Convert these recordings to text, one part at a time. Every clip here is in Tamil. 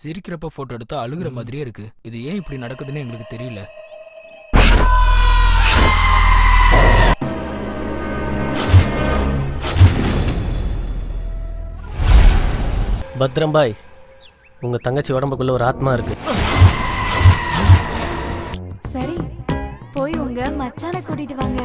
சிரிக்கிறப்ப போட்டோ எடுத்தா அழுகுற மாதிரியே இருக்கு இது ஏன் இப்படி நடக்குதுன்னு எங்களுக்கு தெரியல பத்ரம் பாய் உங்க தங்கச்சி உடம்புக்குள்ள ஒரு ஆத்மா இருக்கு சரி போய் உங்க மச்சானை கூட்டிட்டு வாங்க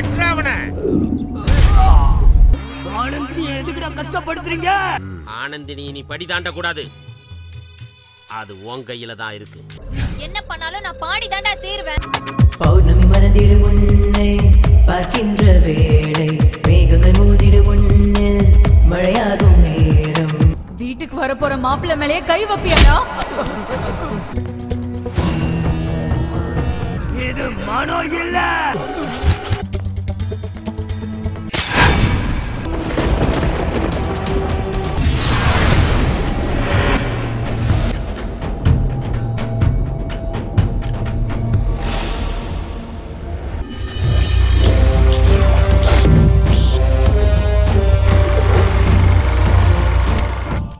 ஆனந்தினி நீ படி தாண்ட கூடாது அது உன் கையில தான் இருக்கு என்ன பண்ணாலும் நான் பாடி தாண்டா தீருவேன் பௌர்ணமி மறந்திடும் உன்னை பார்க்கின்ற வேளை மேகங்கள் மோதிடும் உன்னை மழையாகும் நேரம் வீட்டுக்கு வர போற மாப்பிள்ளை மேலேயே கை வைப்பியாடா இது மனோ இல்ல